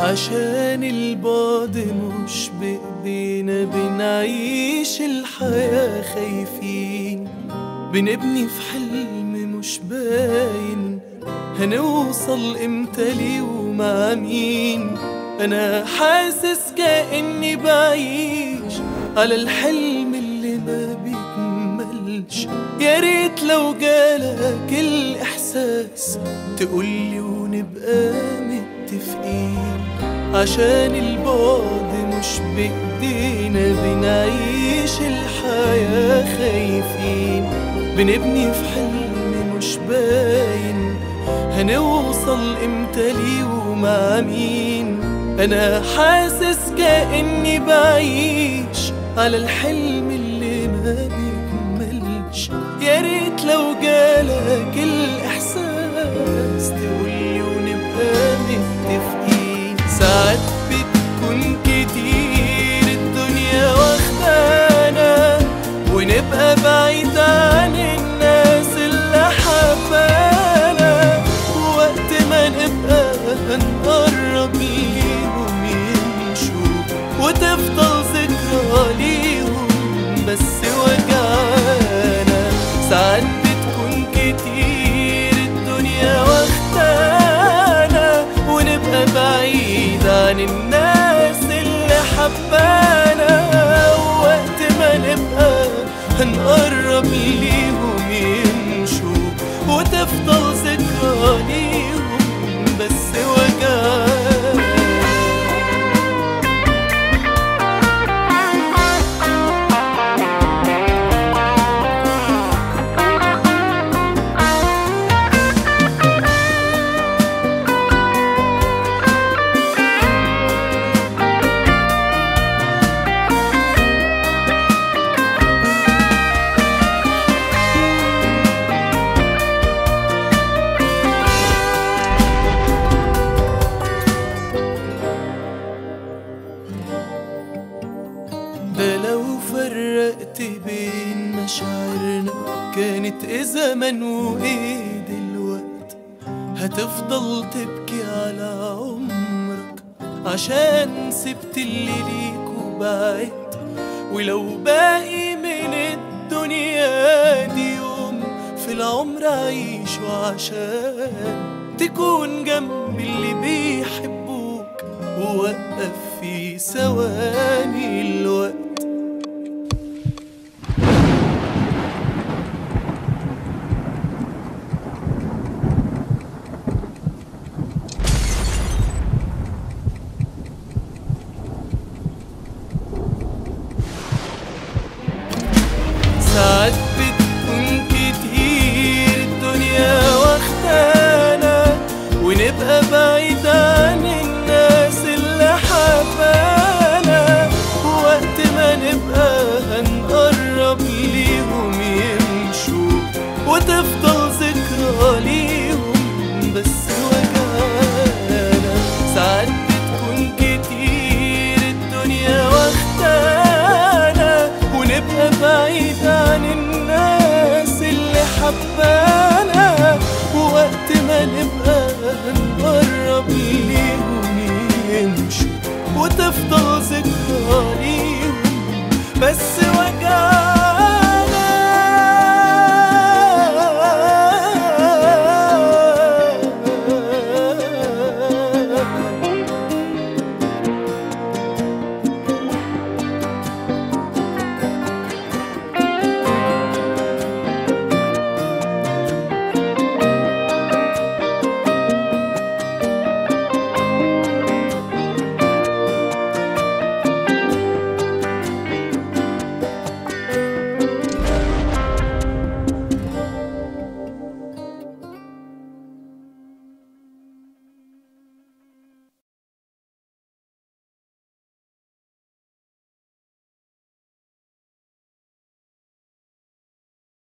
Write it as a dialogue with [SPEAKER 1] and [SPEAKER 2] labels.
[SPEAKER 1] عشان البعد مش بإيدينا بنعيش الحياة خايفين بنبني في حلم مش باين هنوصل امتى ليه ومع مين انا حاسس كأني بعيش على الحلم اللي ما بيكملش يا ريت لو جالك الاحساس تقولي ونبقى متفقين عشان البعد مش بايدينا بنعيش الحياة خايفين بنبني في حلم مش باين هنوصل امتى ليه ومع مين انا حاسس كأني بعيش على الحلم اللي ما بيكملش يا ريت لو جالك الاحساس تقولي ونبقى متفقين ساعات بتكون كتير الدنيا واخدانا ونبقى بعيد عن الناس اللي حبانا وقت ما نبقى هنقرب ليهم يمشوا وتفضل ذكرى ليهم بس وجعانا ساعات بتكون كتير الدنيا واخدانا ونبقى بعيد عن الناس اللي حبانا وقت ما نبقى هنقرب ليهم يمشوا وتفضل ذكرى ليهم بس وجعانا ده لو فرقت بين مشاعرنا كانت إيه زمن وإيه دلوقت هتفضل تبكي على عمرك عشان سبت اللي ليك وبعدت ولو باقي من الدنيا دي يوم في العمر عيشه عشان تكون جنب اللي بيحبوك ووقف في ثواني الوقت ساعات بتكون كتير الدنيا واخدانا ونبقى بعيد عن الناس اللي حبانا وقت ما نبقى هنقرب ليهم يمشوا وتفضل ذكرى ليهم بس وجعانا ساعات بتكون كتير الدنيا واخدانا ونبقى بعيد عن الناس اللي حبانا ووقت ما نبقى هنقرب ليهم يمشوا وتفضل ذكرى ليهم بس